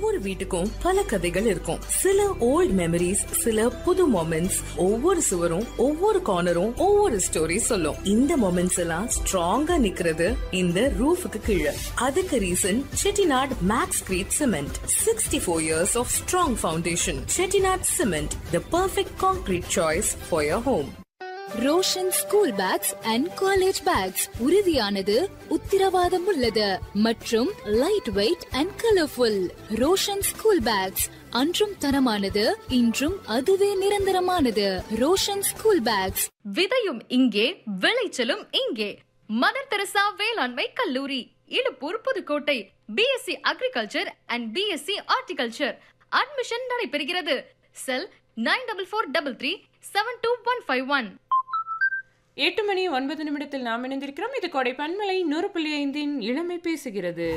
ஒவ்வொரு வீட்டுக்கும் பல கதைகள் இருக்கும் சில ஓல்ட் மெமரிஸ் சில புது மொமெண்ட்ஸ் ஒவ்வொரு சுவரும் ஒவ்வொரு கார்னரும் ஒவ்வொரு ஸ்டோரி சொல்லும் இந்த மொமெண்ட்ஸ் எல்லாம் ஸ்ட்ராங்கா நிக்கிறது இந்த ரூஃபுக்கு கீழே அதுக்கு reason Chettinad Maxcrete cement sixty four years of strong foundation Chettinad cement the perfect concrete choice for your home Roshan school bags and college bags உறுதியானது உத்தரவாதம் உள்ளது மற்றும் light weight and colourful Roshan school bags அன்றும் தரமானது இன்றும் அதுவே நிரந்தரமானது ரோஷன் ஸ்கூல் பேக்ஸ் விதையும் இங்கே விளைச்சலும் இங்கே மதர் தெரசா வேளாண்மை கல்லூரி Illuppur Pudukkottai BSc agriculture and BSc horticulture admission நடைபெறுகிறது cell nine double four double three seven two one five one எட்டு மணி ஒன்பது நிமிடத்தில் நாம் இணைந்திருக்கிறோம் இது கொடை பன்மலை நூறு புள்ளி ஐந்தின் இளமை பேசுகிறது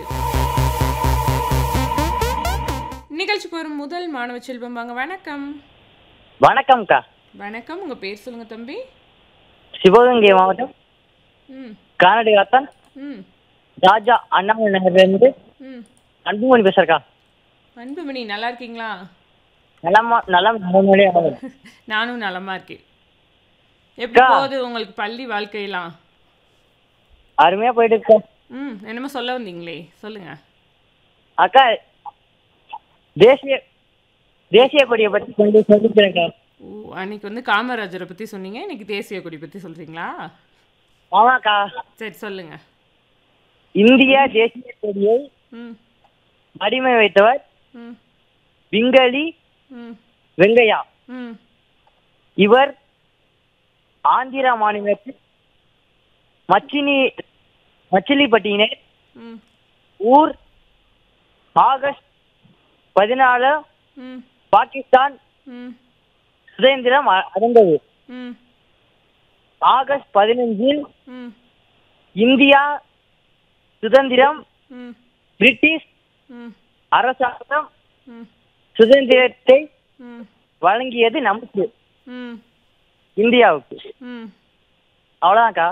நிகழ்ச்சிக்கு வரும் முதல் மாணவ செல்வம் வாங்க வணக்கம் வணக்கம்க்கா வணக்கம் உங்க பேர் சொல்லுங்க தம்பி சிவகங்கை மாவட்டம் ம் கானடி ரத்தன் ம் ராஜா அண்ணாமலை நகர்லேருந்து ம் அன்புமணி பேசுறக்கா அன்புமணி நல்லா இருக்கீங்களா நலமா நலம் நலமொழி ஆகும் நானும் நலமா இருக்கேன் எப்படி அக்கா. போகுது உங்களுக்கு பள்ளி வாழ்க்கையெல்லாம் அருமையா போயிட்டு இருக்கா ம் என்னமோ சொல்ல வந்தீங்களே சொல்லுங்க அக்கா தேசிய தேசிய கொடியை பத்தி கொஞ்சம் சொல்லிக்கிறேன்க்கா ஓ அன்னைக்கு வந்து காமராஜரை பத்தி சொன்னீங்க இன்னைக்கு தேசிய கொடி பத்தி சொல்றீங்களா ஆமாக்கா சரி சொல்லுங்க இந்திய தேசிய கொடியை ம் அடிமை வைத்தவர் ம் விங்கலி ம் வெங்கையா ம் இவர் ஆந்திரா மாநிலத்தில் மச்சினி மச்சிலிப்பட்டியினர் ம் ஊர் ஆகஸ்ட் பதினாலு ம் பாகிஸ்தான் ம் சுதந்திரம் அ- அடைந்தது ம் ஆகஸ்ட் பதினஞ்சில் ம் இந்தியா சுதந்திரம் ம் பிரிட்டிஷ் ம் அரசாங்கம் ம் சுதந்திரத்தை ம் வழங்கியது நமக்கு ம் இந்தியாவுக்கு ம் அவ்வளோதான்க்கா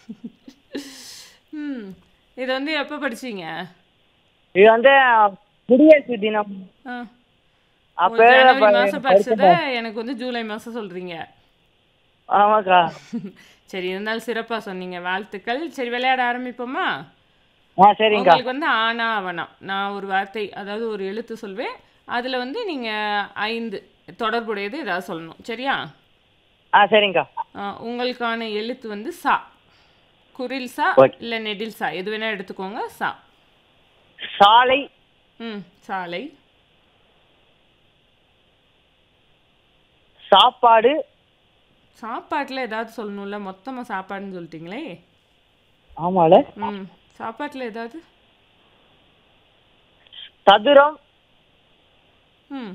ம் இது வந்து எப்போ படிச்சீங்க இது வந்து குடியரசு தினம் ஆ அப்ப ஒரு ஜனவரி ப- மாதம் படிச்சதை எனக்கு வந்து ஜூலை மாதம் சொல்கிறீங்க ஆமாக்கா சரி இருந்தாலும் சிறப்பாக சொன்னீங்க வாழ்த்துக்கள் சரி விளையாட ஆரம்பிப்போமா ஆ சரிங்கக்கா உங்களுக்கு வந்து ஆனா அவனா நான் ஒரு வார்த்தை அதாவது ஒரு எழுத்து சொல்வேன் அதில் வந்து நீங்கள் ஐந்து தொடர்புடையது ஏதாவது சொல்லணும் சரியா ஆ சரிங்கக்கா ஆ, உங்களுக்கான எழுத்து வந்து சா குரில் சா Okay. இல்லை நெடில் சா எது வேணால் எடுத்துக்கோங்க சா சாலை ம் சாலை சாப்பாடு சாப்பாட்டில் ஏதாவது சொல்லணும்ல மொத்தமாக சாப்பாடுன்னு சொல்லிட்டீங்களே ஆமால ம் சாப்பாட்டில் ஏதாவது சதுரம் ம்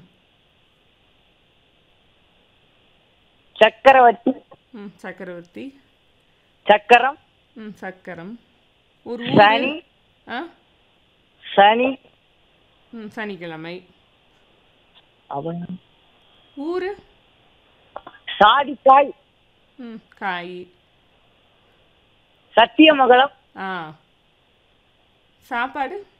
சக்கரவர்த்தி ம் சக்கரவர்த்தி சக்கரம் ம் சக்கரம் ஒரு சனி ஊரு ஆ சனி ம் சனிக்கிழமை அப்புறம் ஊர் சாதிக்காய் ம் காய் சத்தியமங்கலம் ஆ சாப்பாடு